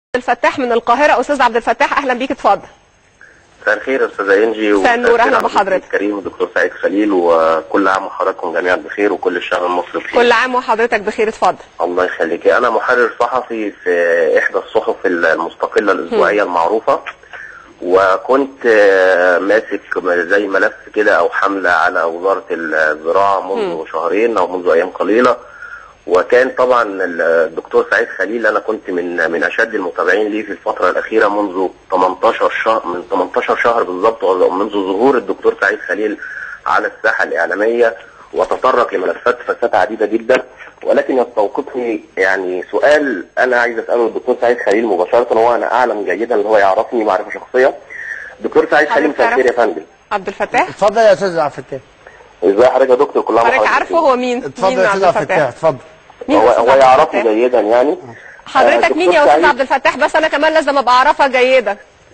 الفتاح من القاهرة أستاذ عبد الفتاح أهلا بيك اتفضل مساء الخير استاذه انجي مساء النور، ومساء أهلا الخير على بحضرتك. الكريم دكتور سعيد خليل وكل عام وحضراتكم جميعا بخير وكل الشعب المصري بخير كل عام وحضرتك بخير اتفضل الله يخليك انا محرر صحفي في احدى الصحف المستقله الاسبوعيه المعروفه وكنت آه، ماسك زي ملف كده او حمله على وزاره الزراعه منذ شهرين او منذ ايام قليله وكان طبعا الدكتور سعيد خليل انا كنت من من اشد المتابعين ليه في الفتره الاخيره منذ 18 شهر من 18 شهر بالظبط منذ ظهور الدكتور سعيد خليل على الساحه الاعلاميه وتطرق لملفات فساد عديده جدا ولكن يستوقفني يعني سؤال انا عايز اساله الدكتور سعيد خليل مباشره وهو انا اعلم جيدا ان هو يعرفني معرفه شخصيه دكتور سعيد خليل حضرتك مساء الخير يا تعرف؟ فندم عبد الفتاح اتفضل يا استاذ عبد الفتاح ازي حضرتك يا دكتور كل عام حضرتك وحضرتك عارفه بخير. هو مين اتفضل مين يا عبد استاذ عبد الفتاح اتفضل مين هو أستاذ هو عبد يعرفني الفتاح؟ جيدا يعني حضرتك آه، مين يا دكتور أستاذ سعيد- عبد الفتاح بس أنا كمان لازم أبقى أعرفها جيدا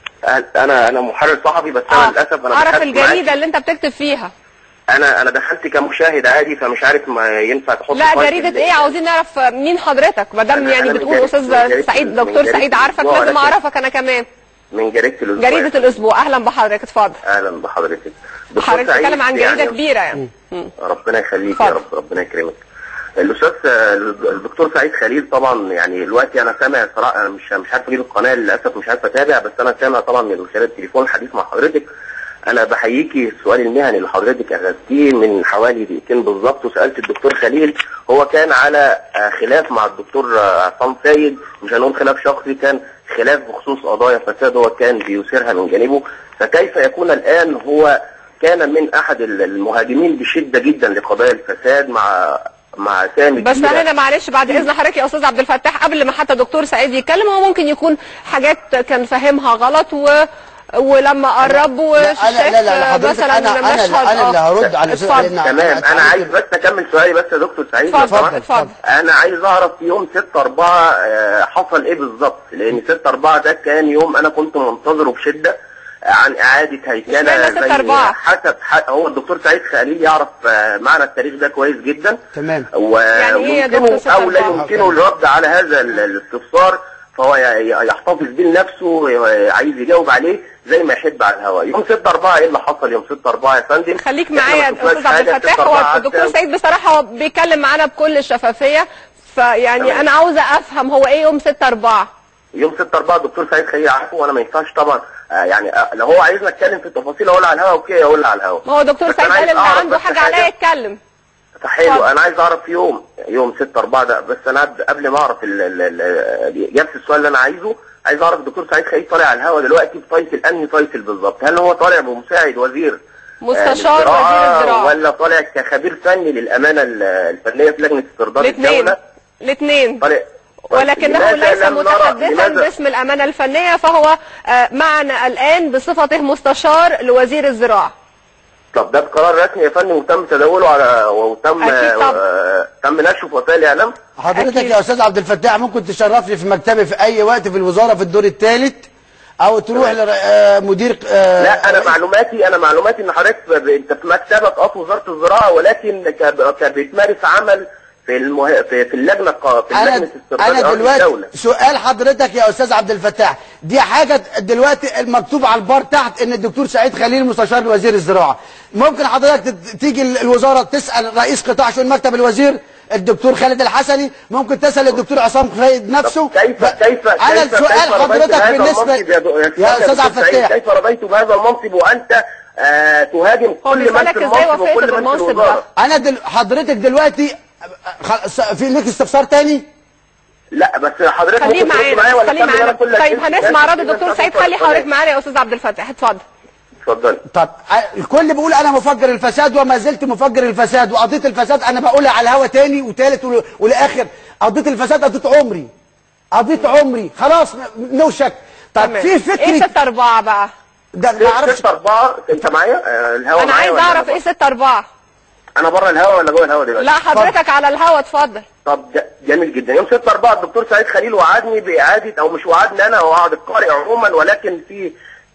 انا انا محرر صحفي بس انا اه للاسف انا أعرف دخلت الجريدة معاك- اللي أنت بتكتب فيها انا انا دخلت كمشاهد عادي فمش عارف ما ينفع تحط لا فايل جريدة في- إيه عاوزين نعرف مين حضرتك ما دام أنا- يعني أنا من بتقول جريدة- أستاذ من جريدة- سعيد من دكتور جريدة سعيد عارفك الأسبوع، لازم لكن- أعرفك أنا كمان من جريده الاسبوع جريدة الأسبوع أهلا بحضرتك اتفضل اهلا بحضرتك دكتور حضرتك سعيد بتتكلم عن جريدة يعني- كبيرة يعني مم. ربنا يخليك يا اتفضل. رب ربنا يكرمك الاستاذ الدكتور سعيد خليل طبعا يعني دلوقتي انا سامع صراحه انا مش مش عارف اجيب القناه للاسف مش عارف اتابع بس انا سامع طبعا من خلال التليفون الحديث مع حضرتك انا بحييكي السؤال المهني اللي حضرتك اخذتيه من حوالي دقيقتين بالظبط وسالت الدكتور خليل هو كان على آه، خلاف مع الدكتور آه، عصام سيد مش هنقول خلاف شخصي كان خلاف بخصوص قضايا فساد هو كان بيثيرها من جانبه فكيف يكون الان هو كان من احد المهاجمين بشده جدا لقضايا الفساد مع مع سامي بس كبيرة. هنا معلش بعد اذن حضرتك يا استاذ عبد الفتاح قبل ما حتى دكتور سعيد يتكلم هو ممكن يكون حاجات كان فاهمها غلط و ولما قرب لا وشاف لا لا لا حضرتك مثلا انا انا مشهد انا اللي آه. هرد على الأستاذ اتفضل. لأن تمام انا عايز بس اكمل سؤالي بس يا دكتور سعيد لو اتفضل سمحت. اتفضل انا عايز اعرف يوم 6 4 آه، حصل ايه بالظبط لان 6 4 ده كان يوم انا كنت منتظره بشده عن اعاده هيكله اشمعنى 6 4 حسب ح- هو الدكتور سعيد خليل يعرف آه، معنى التاريخ ده كويس جدا تمام يعني ايه يا دكتور ويمكنه ستة او لا أربعة؟ يمكنه الرد على هذا ال- الاستفسار فهو ي- ي- يحتفظ بيه لنفسه ي- عايز يجاوب عليه زي ما يحب على الهواء يوم 6 4 ايه اللي حصل يوم 6 4 يا فندم خليك إحنا معايا ما شفناش استاذ عبد حاجة. الفتاح 6 4 هو الدكتور عدى. سعيد بصراحه هو بيتكلم معانا بكل شفافيه فيعني تمام. انا عاوزه افهم هو ايه يوم 6 4 يوم 6 4 الدكتور سعيد خليل عارفه وانا ما ينفعش طبعا آه، يعني آه، لو هو عايزنا نتكلم في التفاصيل اقول على الهوا اوكي اقول على الهوا ما هو دكتور بس سعيد أنا قال عايز اللي أعرف عنده بس حاجه حاجة. عليا يتكلم حلو اتفضل. انا عايز اعرف يوم يوم 6 4 ده بس انا قبل- قبل ما اعرف ال- ال- ال- اجابه السؤال اللي انا عايزه عايز اعرف الدكتور سعيد خليل طالع على الهوا دلوقتي بتايتل انهي تايتل بالظبط هل هو طالع بمساعد وزير مستشار للزراعة وزير الزراعه ولا طالع كخبير فني للامانه ال- الفنيه في لجنه استرداد الاثنين الدوله الاثنين طالع ولكنه لماذا ليس لم نرى- متحدثا لماذا- باسم الامانه الفنيه فهو آه، معنا الان بصفته مستشار لوزير الزراعه طب ده بقرار رسمي يا فندم وتم تداوله على وتم أكيد طبعا. آه، تم نشره في وسائل الاعلام حضرتك أكيد. يا استاذ عبد الفتاح ممكن تشرفني في مكتبي في اي وقت في الوزاره في الدور الثالث او تروح لمدير لا انا معلوماتي انا معلوماتي ان حضرتك ب- انت في مكتبك اه في وزاره الزراعه ولكن ك- ك- بتمارس عمل في المه... في, في اللجنه الق- في لجنه انا استرداد انا أراضي دلوقتي الدوله سؤال حضرتك يا استاذ عبد الفتاح دي حاجه دلوقتي المكتوب على البار تحت ان الدكتور سعيد خليل مستشار لوزير الزراعه ممكن حضرتك تت- تيجي ال- الوزاره تسال رئيس قطاع شؤون مكتب الوزير الدكتور خالد الحسني ممكن تسال الدكتور عصام خالد نفسه طب كيف ف- كيف انا كيف السؤال كيف رضيت حضرتك بهذا بالنسبه المنصب يا, دو... يا, يا استاذ عبد دكتور سعيد؟ الفتاح كيف رضيت بهذا المنصب وانت آه تهاجم هو كل من بيسألك في ازاي المنصب وافقت وكل من في بالمنصب الوزاره ده؟ انا دل... حضرتك دلوقتي خ- س- في ليك استفسار تاني لا بس حضرتك خليه ممكن ترد معانا ولا خليه أكمل أنا معانا كل طيب أسئلتي؟ هنسمع رد بس الدكتور أنت سعيد تفضل. خلي حضرتك معانا يا استاذ عبد الفتاح اتفضل اتفضل طب ع- الكل بيقول انا مفجر الفساد وما زلت مفجر الفساد وقضيه الفساد انا بقولها على الهوا تاني وتالت ول- ولاخر قضيه الفساد قضيه عمري قضيه عمري خلاص م- نو شك طب تمام. في ايه فكره 6 4 بقى ده ما اعرفش 6 4 انت معايا آه، الهوا انا معايا عايز ولا اعرف أنا ايه 6 4 انا بره الهوا ولا جوه الهوا دلوقتي لا حضرتك على الهوا اتفضل طب ج- جميل جدا يوم 6 4 الدكتور سعيد خليل وعدني باعاده او مش وعدني انا وعد القارئ عموما ولكن في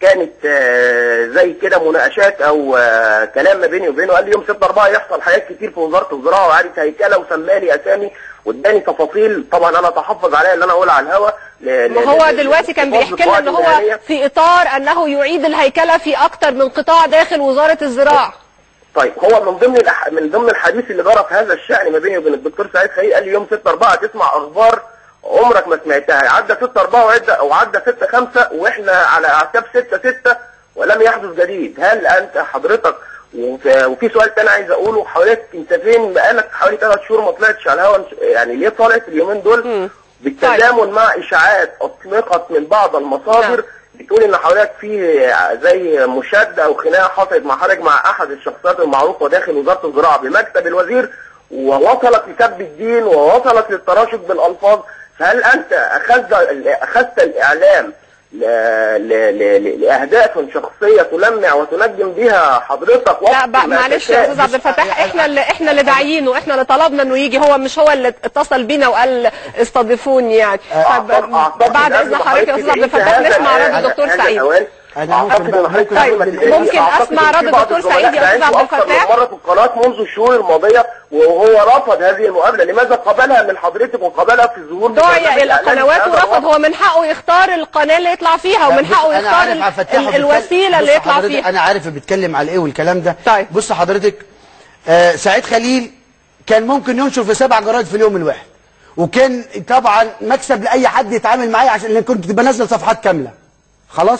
كانت آه، زي كده مناقشات او آه، كلام ما بيني وبينه قال لي يوم 6 4 يحصل حاجات كتير في وزاره الزراعه وعاده هيكله وسمالي اسامي واداني تفاصيل طبعا انا اتحفظ عليها ان انا اقولها على الهوا ل- ما ل- هو ل- دلوقتي كان لحفظ بيحكي لنا ان القواعد هو المهنية. في اطار انه يعيد الهيكله في اكتر من قطاع داخل وزاره الزراعه طيب هو من ضمن الأح... من ضمن الحديث اللي جرى في هذا الشأن ما بيني وبين الدكتور سعيد خليل قال لي يوم 6 4 تسمع اخبار عمرك ما سمعتها عدى 6 4 وعدى او عدى 6 5 واحنا على اعتاب 6 6 ولم يحدث جديد هل انت حضرتك وف- وفي سؤال تاني عايز اقوله حضرتك انت فين بقالك حوالي ثلاث شهور ما طلعتش على الهواء يعني ليه طالع اليومين دول بالتزامن مع اشاعات اطلقت من بعض المصادر نعم. بتقول ان حضرتك في زي مشاده او خناقه حصلت مع حضرتك مع احد الشخصيات المعروفه داخل وزاره الزراعه بمكتب الوزير ووصلت لسب الدين ووصلت للتراشق بالالفاظ فهل انت اخذت اخذت الاعلام ل- ل- ل- لاهداف شخصيه تلمع وتنجم بها حضرتك لا وقت بقى ما معلش يا تشاء؟ استاذ عبد الفتاح احنا اللي احنا اللي داعيينه احنا اللي طلبنا انه يجي هو مش هو اللي اتصل بينا وقال استضيفوني يعني طب أعتقد- أعتقد بعد قبل اذن ما حضرتك يا استاذ عبد تعيش الفتاح هذا نسمع الآن- رد الدكتور هذا سعيد الأوان، أنا أعتقد ممكن إن بقى- حضرتك طيب، لما تلاقي- ممكن أعتقد أسمع إن في رد بعض الدكتور الزملاء سعيد يا أستاذ بعتوا عبد أكثر من الفتاح. مرة في القناة منذ الشهور الماضية وهو رفض هذه المقابلة لماذا قبلها من حضرتك وقبلها في ظهور دعي برنامج الى إعلامي قنوات بهذا ورفض الوضع؟ هو من حقه يختار القناه اللي يطلع فيها ومن بص، حقه أنا يختار عارف ال- عبد الفتاح ال- وبيتكلم- الوسيله اللي بص يطلع حضرتك، فيها انا عارف بيتكلم على ايه والكلام ده طيب. بص حضرتك آه سعيد خليل كان ممكن ينشر في سبع جرايد في اليوم الواحد وكان طبعا مكسب لاي حد يتعامل معايا عشان لأن كنت بنزل صفحات كامله خلاص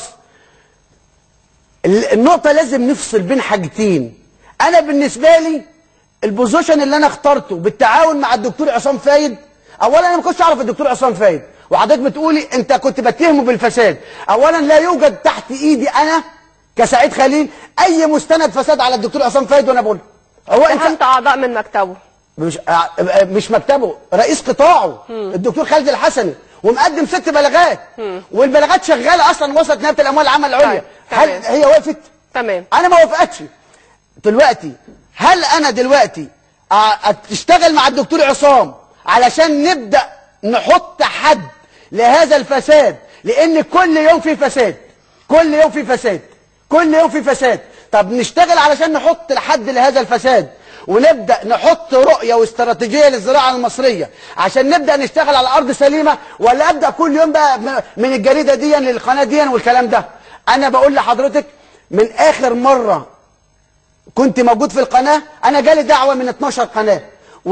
ال- النقطه لازم نفصل بين حاجتين انا بالنسبه لي البوزيشن اللي انا اخترته بالتعاون مع الدكتور عصام فايد اولا انا ما كنتش اعرف الدكتور عصام فايد وحضرتك بتقولي انت كنت بتهمه بالفساد اولا لا يوجد تحت ايدي انا كسعيد خليل اي مستند فساد على الدكتور عصام فايد وانا بقول هو انسان اتهمت اعضاء من مكتبه مش آه، مش مكتبه رئيس قطاعه الدكتور خالد الحسني ومقدم ست بلاغات والبلاغات شغاله اصلا وسط نيابه الاموال العامه العليا طيب، هل تمام. هي وقفت تمام انا ما وافقتش دلوقتي هل انا دلوقتي أ- اشتغل مع الدكتور عصام علشان نبدا نحط حد لهذا الفساد لان كل يوم في فساد كل يوم في فساد كل يوم في فساد طب نشتغل علشان نحط حد لهذا الفساد ونبدا نحط رؤيه واستراتيجيه للزراعه المصريه عشان نبدا نشتغل على ارض سليمه ولا ابدا كل يوم بقى م- من الجريده دي للقناه دي والكلام ده انا بقول لحضرتك من اخر مره كنت موجود في القناة أنا جالي دعوة من 12 قناة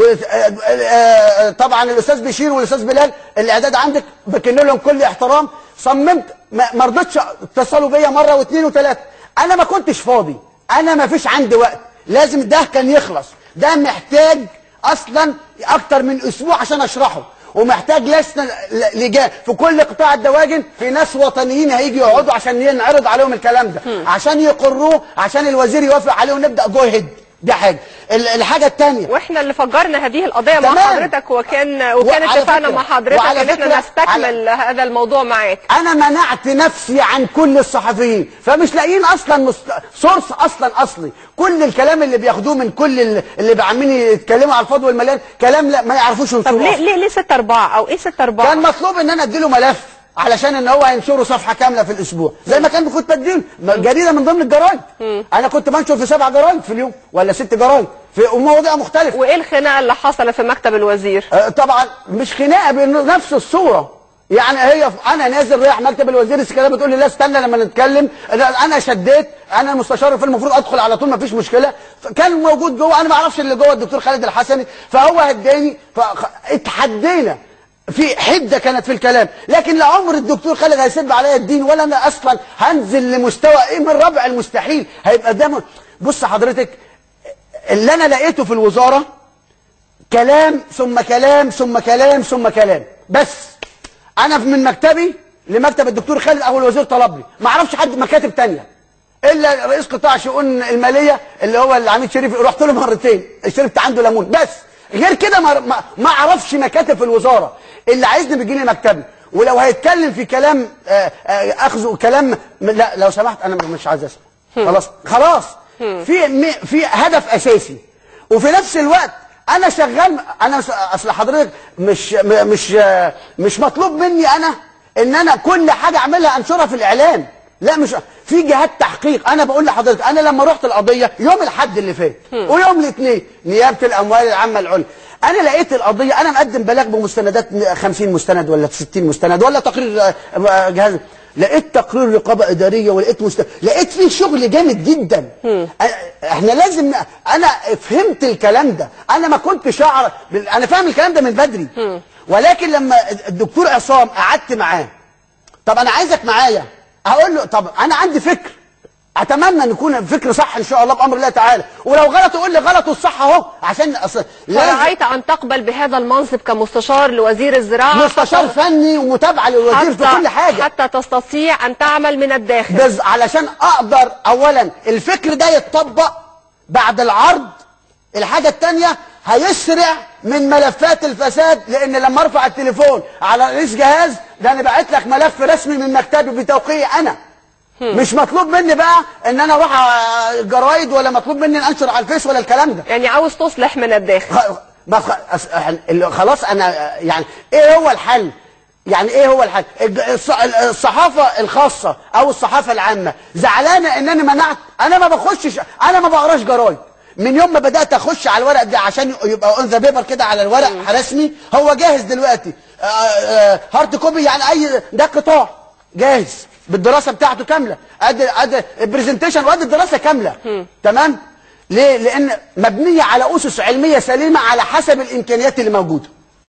وطبعا الأستاذ بشير والأستاذ بلال الإعداد عندك بكن لهم كل احترام صممت ما ما رضيتش اتصلوا بيا مرة واثنين وثلاثة أنا ما كنتش فاضي أنا ما فيش عندي وقت لازم ده كان يخلص ده محتاج أصلا أكتر من أسبوع عشان أشرحه ومحتاج لسنا لجان في كل قطاع الدواجن في ناس وطنيين هيجي يقعدوا عشان ينعرض عليهم الكلام ده عشان يقروه عشان الوزير يوافق عليه ونبدا جو هيد دي حاجه ال- الحاجه الثانيه واحنا اللي فجرنا هذه القضيه مع تمام. حضرتك وكان وكان وعلى اتفقنا فكرة- مع حضرتك وعلى ان احنا فكرة- نستكمل هذا الموضوع معاك انا منعت نفسي عن كل الصحفيين فمش لاقيين اصلا مست... سورس اصلا اصلي كل الكلام اللي بياخدوه من كل ال- اللي عاملين يتكلموا على الفضل والمليان كلام لا ما يعرفوش طب ينشروه ليه أصلاً. ليه ليه 6 4 او ايه 6 4 كان مطلوب ان انا اديله ملف علشان ان هو ينشره صفحه كامله في الاسبوع زي ما كان كنت بديله جريده من ضمن الجرايد انا كنت بنشر في سبع جرايد في اليوم ولا ست جرايد في مواضيع مختلفه وايه الخناقه اللي حصلت في مكتب الوزير آه، طبعا مش خناقه بنفس الصوره يعني هي انا نازل رايح مكتب الوزير السكرتيره بتقول لي لا استنى لما نتكلم أنا- انا شديت انا المستشار في المفروض ادخل على طول ما فيش مشكله كان موجود جوه انا ما اعرفش اللي جوه الدكتور خالد الحسني فهو هداني فاتحدينا في حده كانت في الكلام لكن لا عمر الدكتور خالد هيسب عليا الدين ولا انا اصلا هنزل لمستوى ايه من ربع المستحيل هيبقى ده بص حضرتك اللي انا لقيته في الوزاره كلام ثم كلام ثم كلام ثم كلام بس انا من مكتبي لمكتب الدكتور خالد اول وزير طلبني ما اعرفش حد مكاتب تانية الا رئيس قطاع شؤون الماليه اللي هو العميد شريف رحت له مرتين شربت عنده ليمون بس غير كده ما ما- ما اعرفش مكاتب في الوزاره اللي عايزني بيجي لي مكتبي ولو هيتكلم في كلام آه، آه، اخذه كلام لا لو سمحت انا مش عايز اسمع خلاص خلاص في م- في هدف اساسي وفي نفس الوقت انا شغال انا س- اصل حضرتك مش م- مش مش مطلوب مني انا ان انا كل حاجه اعملها انشرها في الاعلام لا مش في جهات تحقيق انا بقول لحضرتك انا لما رحت القضيه يوم الاحد اللي فات ويوم الاثنين نيابه الاموال العامه العليا انا لقيت القضيه انا مقدم بلاغ بمستندات 50 مستند ولا 60 مستند ولا تقرير آه، آه، جهاز لقيت تقرير رقابه اداريه ولقيت مست... لقيت فيه شغل جامد جدا أ- احنا لازم ن- انا فهمت الكلام ده انا ما كنتش اعرف انا فاهم الكلام ده من بدري ولكن لما الدكتور عصام قعدت معاه طب انا عايزك معايا هقول له طب انا عندي فكر اتمنى ان يكون فكر صح ان شاء الله بامر الله تعالى ولو غلط يقول لي غلط والصح اهو عشان أصل لازم فرأيت أن تقبل بهذا المنصب كمستشار لوزير الزراعة مستشار فني ومتابعه للوزير في كل حاجه حتى تستطيع أن تعمل من الداخل بز علشان اقدر اولا الفكر ده يتطبق بعد العرض الحاجه الثانيه هيسرع من ملفات الفساد لان لما ارفع التليفون على رئيس جهاز ده انا بعت لك ملف رسمي من مكتبي بتوقيعي انا مش مطلوب مني بقى ان انا اروح على الجرايد ولا مطلوب مني ان انشر على الفيس ولا الكلام ده يعني عاوز تصلح من الداخل خ- ما خ- أس- إحنا- ال- خلاص انا يعني ايه هو الحل يعني ايه هو الحل الج- الص- الصحافه الخاصه او الصحافه العامه زعلانه ان انا منعت انا ما بخشش انا ما بقراش جرايد من يوم ما بدات اخش على الورق ده عشان يبقى اون ذا بيبر كده على الورق رسمي هو جاهز دلوقتي آه، آه، هارد كوبي يعني اي ده قطاع جاهز بالدراسه بتاعته كامله ادي ادي البرزنتيشن وادي الدراسه كامله تمام ليه لان مبنيه على اسس علميه سليمه على حسب الامكانيات اللي موجوده